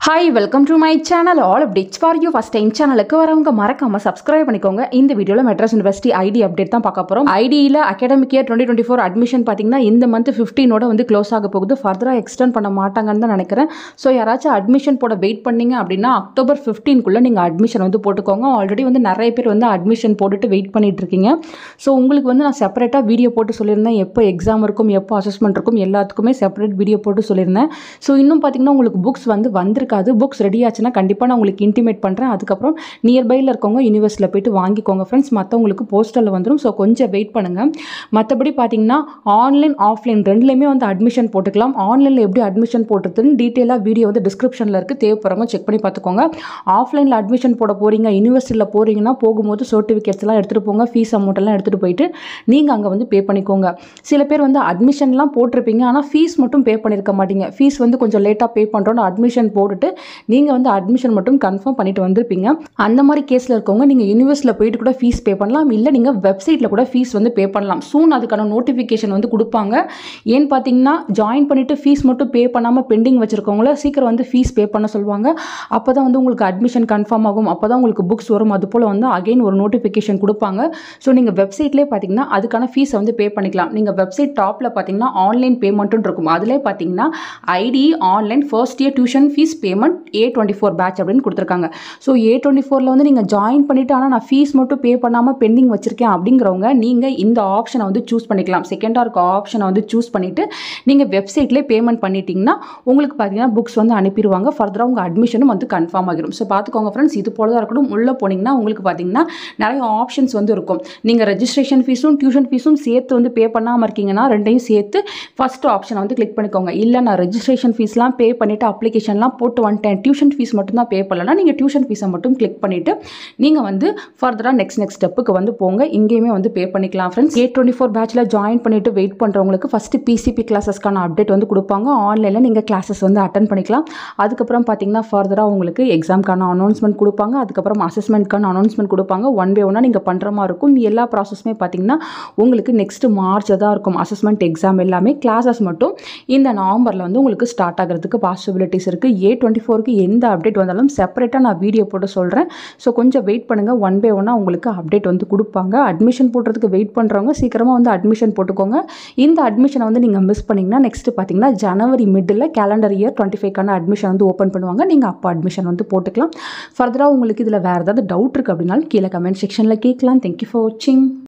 hi welcome to my channel all updates for you first time சேனலுக்கு வரவங்க மறக்காம subscribe பண்ணிக்கோங்க இந்த வீடியோவில் மெட்ராஸ் யூனிவர்சிட்டி ஐடி அப்டேட் தான் பார்க்க போகிறோம் ஐடியில் academic year twenty twenty four admission பார்த்தீங்கன்னா இந்த மந்த் ஃபிஃப்டீனோட வந்து க்ளோஸ் ஆக போகுது ஃபர்தராக எக்ஸ்டெண்ட் பண்ண மாட்டாங்கன்னு தான் நினைக்கிறேன் ஸோ யாராச்சும் அட்மிஷன் போட வெயிட் பண்ணீங்க அப்படின்னா அக்டோபர் ஃபிஃப்டீன்குள்ளே நீங்கள் அட்மிஷன் வந்து போட்டுக்கோங்க ஆல்ரெடி வந்து நிறைய பேர் வந்து அட்மிஷன் போட்டுட்டு வெயிட் பண்ணிட்டு இருக்கீங்க ஸோ உங்களுக்கு வந்து நான் செப்பரேட்டாக வீடியோ போட்டு சொல்லியிருந்தேன் எப்போ எக்ஸாம் இருக்கும் எப்போ அசஸ்மெண்ட் இருக்கும் எல்லாத்துக்குமே செப்பரேட் வீடியோ போட்டு சொல்லியிருந்தேன் ஸோ இன்னும் பார்த்தீங்கன்னா உங்களுக்கு புக்ஸ் வந்து வந்திருக்காது புக்ஸ் ரெடி ஆச்சுன்னா கண்டிப்பாக நான் உங்களுக்கு இன்டிமேட் பண்ணுறேன் அதுக்கப்புறம் நியர்பையில் இருக்கவங்க யூனிவர்ஸில் போயிட்டு வாங்கிக்கோங்க ஃப்ரெண்ட்ஸ் மற்றவங்களுக்கு போஸ்டரில் வந்துடும் ஸோ கொஞ்சம் வெயிட் பண்ணுங்கள் மற்றபடி பார்த்தீங்கன்னா ஆன்லைன் ஆஃப்லைன் ரெண்டுலேயுமே வந்து அட்மிஷன் போட்டுக்கலாம் ஆன்லைனில் எப்படி அட்மிஷன் போட்டுறதுன்னு டீட்டெயிலாக வீடியோ வந்து டிஸ்கிரிப்ஷனில் இருக்குது தேவைப்படுறவங்க செக் பண்ணி பார்த்துக்கோங்க ஆஃப்லைனில் அட்மிஷன் போட போகிறீங்க யூனிவர்சிட்டியில் போகிறீங்கன்னா போகும்போது சர்டிஃபிகேட்ஸ்லாம் எடுத்துகிட்டு போங்க ஃபீஸ் அமௌண்ட்டெல்லாம் எடுத்துகிட்டு போயிட்டு நீங்கள் அங்கே வந்து பே பண்ணிக்கோங்க சில பேர் வந்து அட்மிஷன்லாம் போட்டிருப்பீங்க ஆனால் ஃபீஸ் மட்டும் பே பண்ணியிருக்க மாட்டீங்க ஃபீஸ் வந்து கொஞ்சம் லேட்டாக பே பண்ணுறோன்னு அட்மிஷன் போட்டுட்டு நீங்கள் வந்து அட்மிஷன் மட்டும் கன்ஃபார்ம் பண்ணிட்டு வந்திருப்பீங்க அந்த மாதிரி கேஸில் இருக்கவங்க நீங்கள் யூனிவர்ஸில் போயிட்டு கூட ஃபீஸ் பே பண்ணலாம் இல்லை நீங்கள் வெப்சைட்டில் கூட ஃபீஸ் வந்து பே பண்ணலாம் சூன் அதுக்கான நோட்டிஃபிகேஷன் வந்து கொடுப்பாங்க ஏன்னு பார்த்தீங்கன்னா ஜாயின் பண்ணிவிட்டு ஃபீஸ் மட்டும் பே பண்ணாமல் பெண்டிங் வச்சுருக்கவங்கள சீக்கிரம் வந்து ஃபீஸ் பே பண்ண சொல்லுவாங்க அப்போ தான் வந்து உங்களுக்கு அட்மிஷன் கன்ஃபார்ம் ஆகும் அப்போ தான் உங்களுக்கு புக்ஸ் வரும் அது போல் வந்து அகைன் ஒரு நோட்டிஃபிகேஷன் கொடுப்பாங்க ஸோ நீங்கள் வெப்சைட்லேயே பார்த்தீங்கன்னா அதுக்கான ஃபீஸை வந்து பே பண்ணிக்கலாம் நீங்கள் வெப்சைட் டாப்பில் பார்த்தீங்கன்னா ஆன்லைன் பேமெண்ட்னு இருக்கும் அதிலே பார்த்தீங்கன்னா IT online first year tuition fees payment A twenty four batch அப்படின்னு கொடுத்துருக்காங்க ஸோ ஏ டுவெண்ட்டி ஃபோரில் வந்து நீங்கள் ஜாயின் பண்ணிவிட்டு ஆனால் நான் ஃபீஸ் மட்டும் பே பண்ணாமல் பெண்டிங் வச்சுருக்கேன் அப்படிங்கிறவங்க நீங்கள் இந்த ஆப்ஷனை வந்து சூஸ் பண்ணிக்கலாம் செகண்டாக இருக்க ஆப்ஷனை வந்து சூஸ் பண்ணிவிட்டு நீங்கள் வெப்சைட்லேயே பேமெண்ட் பண்ணிட்டீங்கன்னா உங்களுக்கு பார்த்தீங்கன்னா புக்ஸ் வந்து அனுப்பிடுவாங்க ஃபர்தராக உங்கள் அட்மிஷனும் வந்து கன்ஃபார்ம் ஆகிடும் ஸோ பார்த்துக்கோங்க ஃப்ரெண்ட்ஸ் இது போல தான் இருக்கணும் உள்ளே போனீங்கன்னா உங்களுக்கு பார்த்தீங்கன்னா நிறைய ஆப்ஷன்ஸ் வந்து இருக்கும் நீங்கள் ரெஜிஸ்ட்ரேஷன் ஃபீஸும் டியூஷன் ஃபீஸும் சேர்த்து வந்து பே பண்ணாமல் இருக்கீங்கன்னா ரெண்டையும் சேர்த்து ஃபஸ்ட் ஆப்ஷனை வந்து கிளிக் பண்ணிக்கோங்க இல்லை நான் ரெஜிஸ்ட்ரேஷன் ஃபீஸ்லாம் பே பண்ணிவிட்டு அப்ளிகேஷன்லாம் போட்டு வந்துட்டேன் டியூஷன் ஃபீஸ் மட்டும் தான் பே பண்ணலன்னா நீங்கள் டியூஷன் ஃபீஸை மட்டும் கிளிக் பண்ணிவிட்டு நீங்கள் வந்து ஃபர்தராக நெக்ஸ்ட் நெக்ஸ்ட் ஸ்டெப்புக்கு வந்து போங்க இங்கேயுமே வந்து பே பண்ணிக்கலாம் ஃப்ரெண்ட்ஸ் ஏ டுவெண்ட்டி ஃபோர் பேட்சில் ஜாயின் பண்ணிவிட்டு வெயிட் பண்ணுறவங்களுக்கு ஃபஸ்ட்டு பிசிபி கிளாஸஸ்க்கான அப்டேட் வந்து கொடுப்பாங்க ஆன்லைனில் நீங்கள் கிளாஸஸ் வந்து அட்டன் பண்ணிக்கலாம் அதுக்கப்புறம் பார்த்தீங்கன்னா ஃபர்தராக உங்களுக்கு எக்ஸாம்க்கான அனௌன்ஸ்மெண்ட் கொடுப்பாங்க அதுக்கப்புறம் அசஸ்மெண்ட்க்கான அனௌன்ஸ்மெண்ட் கொடுப்பாங்க ஒன் பை ஒன்னாக நீங்கள் பண்ணுற மாதிரி இருக்கும் எல்லா ப்ராசஸுமே பார்த்தீங்கன்னா உங்களுக்கு நெக்ஸ்ட் மார்ச் தான் இருக்கும் அசஸ்மெண்ட் எக்ஸாம் எல்லாமே கிளாஸஸ் மட்டும் இந்த நவம்பரில் வந்து உங்களுக்கு ஸ்டார்ட் ஆகிறதுக்கு பாசிபிலிட்டிஸ் இருக்குது ஏ டுவெண்ட்டி ஃபோருக்கு எந்த அப்டேட் வந்தாலும் செப்பரேட்டாக நான் வீடியோ போட்டு சொல்கிறேன் ஸோ கொஞ்சம் வெயிட் பண்ணுங்கள் ஒன் பை ஒன்னாக உங்களுக்கு அப்டேட் வந்து கொடுப்பாங்க அட்மிஷன் போடுறதுக்கு வெயிட் பண்ணுறவங்க சீக்கிரமாக வந்து அட்மிஷன் போட்டுக்கோங்க இந்த அட்மிஷனை வந்து நீங்கள் மிஸ் பண்ணிங்கன்னா நெக்ஸ்ட்டு பார்த்தீங்கன்னா ஜனவரி மிடில் கேலண்டர் இயர் டுவெண்ட்டி ஃபைவ்க்கான அட்மிஷன் வந்து ஓப்பன் பண்ணுவாங்க நீங்கள் அப்போ அட்மிஷன் வந்து போட்டுக்கலாம் ஃபர்தராக உங்களுக்கு இதில் வேறு ஏதாவது டவுட் இருக்குது அப்படின்னாலும் கீழே கமெண்ட் செக்ஷனில் கேட்கலாம் தேங்க்யூ ஃபார் வாட்சிங்